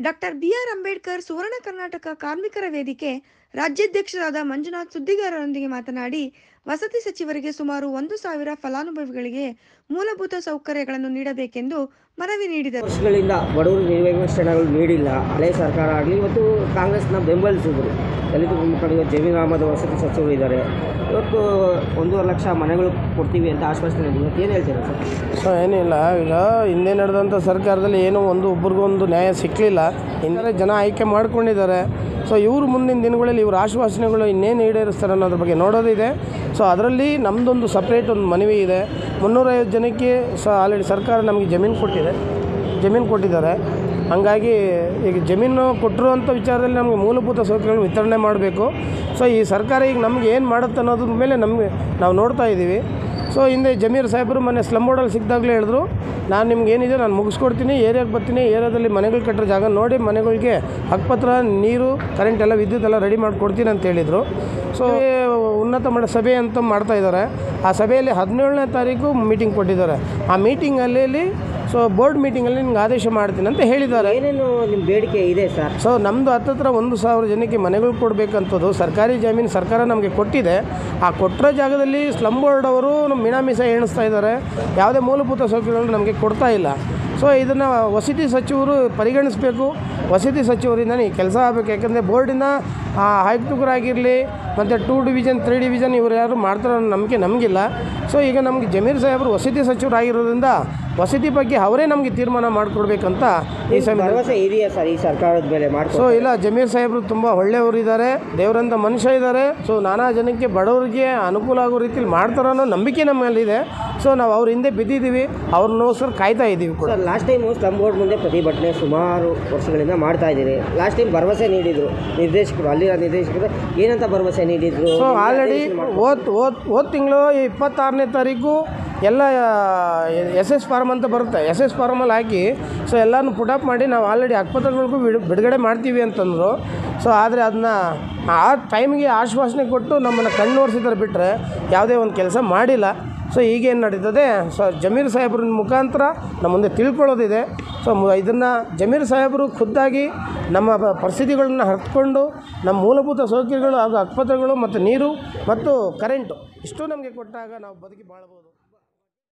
doctor BR Ambedkar Suvarna Karnataka ಕಾರ್ಮಿಕರ ವೇದಿಕೆ ರಾಜ್ಯಾಧ್ಯಕ್ಷರಾದ ಮಂಜುನಾಥ್ ಸುದ್ದಿಗಾರರೊಂದಿಗೆ ಮಾತನಾಡಿ ವಸತಿ ಸಚಿವರಿಗೆ ಸುಮಾರು ಒಂದು ಸಾವಿರ ಫಲಾನುಭವಿಗಳಿಗೆ ಮೂಲಭೂತ ಸೌಕರ್ಯಗಳನ್ನು ನೀಡಬೇಕೆಂದು ಮನವಿ ನೀಡಿದರು ವರ್ಷಗಳಿಂದ ಬಡವರು ನಿರ್ವಹಣೆಗಳು ನೀಡಿಲ್ಲ ಹಳೆ ಸರ್ಕಾರ ಆಗಲಿ ಇವತ್ತು ಕಾಂಗ್ರೆಸ್ನ ಬೆಂಬಲಿಸಿದ್ರು ದಲಿತ ಮುಖಂಡರು ಜಮೀರ್ ಅಹಮದ್ ವಸತಿ ಸಚಿವರು ಇದ್ದಾರೆ ಇವತ್ತು ಒಂದೂವರೆ ಲಕ್ಷ ಮನೆಗಳು ಕೊಡ್ತೀವಿ ಅಂತ ಆಶ್ವಾಸನೆ ನೀಡಿದ್ರು ಇವತ್ತು ಏನು ಹೇಳ್ತೀರಾ ಸರ್ ಸೊ ಏನಿಲ್ಲ ಈಗ ಹಿಂದೆ ನಡೆದಂಥ ಸರ್ಕಾರದಲ್ಲಿ ಏನೋ ಒಂದು ಒಬ್ರಿಗೊಂದು ನ್ಯಾಯ ಸಿಕ್ಕಲಿಲ್ಲ ಹಿಂದೆ ಜನ ಆಯ್ಕೆ ಮಾಡ್ಕೊಂಡಿದ್ದಾರೆ ಸೊ ಇವರು ಮುಂದಿನ ದಿನಗಳಲ್ಲಿ ಇವ್ರ ಆಶ್ವಾಸನೆಗಳು ಇನ್ನೇನು ಈಡೇರಿಸ್ತಾರೆ ಅನ್ನೋದ್ರ ಬಗ್ಗೆ ನೋಡೋದಿದೆ ಸೊ ಅದರಲ್ಲಿ ನಮ್ಮದೊಂದು ಸಪ್ರೇಟ್ ಒಂದು ಮನವಿ ಇದೆ ಮುನ್ನೂರೈವತ್ತು ಜನಕ್ಕೆ ಸ ಆಲ್ರೆಡಿ ಸರ್ಕಾರ ನಮಗೆ ಜಮೀನು ಕೊಟ್ಟಿದೆ ಜಮೀನು ಕೊಟ್ಟಿದ್ದಾರೆ ಹಂಗಾಗಿ ಈಗ ಜಮೀನು ಕೊಟ್ಟಿರುವಂಥ ವಿಚಾರದಲ್ಲಿ ನಮಗೆ ಮೂಲಭೂತ ಸೌಕರ್ಯಗಳನ್ನು ವಿತರಣೆ ಮಾಡಬೇಕು ಸೊ ಈ ಸರ್ಕಾರ ಈಗ ನಮ್ಗೆ ಏನು ಮಾಡುತ್ತೆ ಅನ್ನೋದ್ರ ಮೇಲೆ ನಮಗೆ ನಾವು ನೋಡ್ತಾ ಇದ್ದೀವಿ ಸೊ ಹಿಂದೆ ಜಮೀರ್ ಸಾಹೇಬರು ಮೊನ್ನೆ ಸ್ಲಮ್ ಬೋರ್ಡಲ್ಲಿ ಸಿಕ್ಕಿದಾಗಲೇ ಹೇಳಿದ್ರು ನಾನು ನಿಮ್ಗೆ ಏನಿದೆ ನಾನು ಮುಗಿಸ್ಕೊಡ್ತೀನಿ ಏರಿಯಾಗೆ ಬರ್ತೀನಿ ಏರಿಯಾದಲ್ಲಿ ಮನೆಗಳು ಕಟ್ಟಿರೋ ಜಾಗ ನೋಡಿ ಮನೆಗಳಿಗೆ ಹಕ್ಕಪತ್ರ ನೀರು ಕರೆಂಟ್ ಎಲ್ಲ ವಿದ್ಯುತ್ ಎಲ್ಲ ರೆಡಿ ಮಾಡಿಕೊಡ್ತೀನಿ ಅಂತ ಹೇಳಿದರು ಸೊ ಈ ಉನ್ನತ ಮಟ್ಟ ಸಭೆ ಅಂತ ಮಾಡ್ತಾ ಇದ್ದಾರೆ ಆ ಸಭೆಯಲ್ಲಿ ಹದಿನೇಳನೇ ತಾರೀಕು ಮೀಟಿಂಗ್ ಕೊಟ್ಟಿದ್ದಾರೆ ಆ ಮೀಟಿಂಗಲ್ಲಿ ಸೊ ಬೋರ್ಡ್ ಮೀಟಿಂಗಲ್ಲಿ ನಿಮ್ಗೆ ಆದೇಶ ಮಾಡ್ತೀನಿ ಅಂತ ಹೇಳಿದ್ದಾರೆ ಏನೇನು ನಿಮ್ಮ ಬೇಡಿಕೆ ಇದೆ ಸರ್ ಸೊ ನಮ್ಮದು ಹತ್ತತ್ರ ಒಂದು ಸಾವಿರ ಜನಕ್ಕೆ ಮನೆಗಳು ಕೊಡಬೇಕಂಥದ್ದು ಸರ್ಕಾರಿ ಜಮೀನು ಸರ್ಕಾರ ನಮಗೆ ಕೊಟ್ಟಿದೆ ಆ ಕೊಟ್ಟಿರೋ ಜಾಗದಲ್ಲಿ ಸ್ಲಮ್ ಬೋರ್ಡ್ ಅವರು ನಮ್ಮ ಮಿಣಾಮಿಸ ಎಣಿಸ್ತಾ ಇದ್ದಾರೆ ಯಾವುದೇ ಮೂಲಭೂತ ಸೌಕರ್ಯಗಳು ನಮಗೆ ಕೊಡ್ತಾ ಇಲ್ಲ ಸೊ ಇದನ್ನು ವಸತಿ ಸಚಿವರು ಪರಿಗಣಿಸಬೇಕು ವಸತಿ ಸಚಿವರಿಂದನೇ ಈ ಕೆಲಸ ಆಗಬೇಕು ಯಾಕಂದರೆ ಬೋರ್ಡಿನ ಆಯುಕ್ತರಾಗಿರಲಿ ಮತ್ತು ಟೂ ಡಿವಿಷನ್ ತ್ರೀ ಡಿವಿಷನ್ ಇವರು ಯಾರು ಮಾಡ್ತಾರೋ ಅನ್ನೋ ನಂಬಿಕೆ ನಮಗಿಲ್ಲ ಸೊ ಈಗ ನಮಗೆ ಜಮೀರ್ ಸಾಹೇಬರು ವಸತಿ ಸಚಿವರಾಗಿರೋದ್ರಿಂದ ವಸತಿ ಬಗ್ಗೆ ಅವರೇ ನಮಗೆ ತೀರ್ಮಾನ ಮಾಡಿಕೊಡ್ಬೇಕಂತ ಈ ಸಮಯ ಭರವಸೆ ಇದೆಯಾ ಸರ್ ಈ ಸರ್ಕಾರದ ಮೇಲೆ ಸೊ ಮಾಡ್ಕೊ ಇಲ್ಲ ಜಮೀರ್ ಸಾಹೇಬರು ತುಂಬ ಒಳ್ಳೆಯವರು ಇದ್ದಾರೆ ದೇವರಂಥ ಮನುಷ್ಯ ಇದ್ದಾರೆ ಸೊ ನಾನಾ ಜನಕ್ಕೆ ಬಡವರಿಗೆ ಅನುಕೂಲ ಆಗೋ ರೀತಿಲಿ ಮಾಡ್ತಾರೋ ಅನ್ನೋ ನಂಬಿಕೆ ನಮ್ಮ ಮೇಲಿದೆ ಸೊ ನಾವು ಅವ್ರ ಹಿಂದೆ ಬಿದ್ದಿದ್ದೀವಿ ಅವ್ರನ್ನೋಸ್ಕರ ಕಾಯ್ತಾ ಇದ್ದೀವಿ ಕೂಡ sir last time slum board ಮುಂದೆ ಪ್ರತಿಭಟನೆ ಸುಮಾರು ವರ್ಷಗಳಿಂದ ಮಾಡ್ತಾ ಇದ್ದೀರಿ ಲಾಸ್ಟ್ ಟೈಮ್ ಭರವಸೆ ನೀಡಿದರು ನಿರ್ದೇಶಕರು ಅಲ್ಲಿನ ನಿರ್ದೇಶಕರು ಏನಂತ ಭರವಸೆ ನೀಡಿದ್ರು ಸೊ ಆಲ್ರೆಡಿ ಓದ್ ಓದ್ ಓದ್ ತಿಂಗಳು ಇಪ್ಪತ್ತಾರನೇ ತಾರೀಕು ಎಲ್ಲ ಎಸ್ ಎಸ್ ಫಾರ್ಮ್ ಅಂತ ಬರುತ್ತೆ ಎಸ್ ಎಸ್ ಫಾರ್ಮಲ್ಲಿ ಹಾಕಿ ಸೊ ಎಲ್ಲನೂ ಪುಟಪ್ ಮಾಡಿ ನಾವು ಆಲ್ರೆಡಿ ಹಕ್ಕಪತ್ರಗಳಿಗೂ ಬಿಡು ಬಿಡುಗಡೆ ಮಾಡ್ತೀವಿ ಅಂತಂದರು ಸೊ ಆದರೆ ಅದನ್ನ ಆ ಟೈಮಿಗೆ ಆಶ್ವಾಸನೆ ಕೊಟ್ಟು ನಮ್ಮನ್ನು ಕಣ್ಣೋಡಿಸಿದ್ರೆ ಬಿಟ್ಟರೆ ಯಾವುದೇ ಒಂದು ಕೆಲಸ ಮಾಡಿಲ್ಲ ಸೊ ಈಗೇನು ನಡೀತದೆ ಸೊ ಜಮೀರ್ ಸಾಹೇಬ್ರ ಮುಖಾಂತರ ನಮ್ಮ ಮುಂದೆ ತಿಳ್ಕೊಳ್ಳೋದಿದೆ ಸೊ ಇದನ್ನು ಜಮೀರ್ ಸಾಹೇಬರು ಖುದ್ದಾಗಿ ನಮ್ಮ ಪ- ಪರಿಸ್ಥಿತಿಗಳನ್ನ ಹರ್ತ್ಕೊಂಡು ನಮ್ಮ ಮೂಲಭೂತ ಸೌಕರ್ಯಗಳು ಹಾಗೂ ಹಕ್ಕಪತ್ರಗಳು ಮತ್ತು ನೀರು ಮತ್ತು ಕರೆಂಟು ಇಷ್ಟು ನಮಗೆ ಕೊಟ್ಟಾಗ ನಾವು ಬದುಕಿ ಬಾಳ್ಬೋದು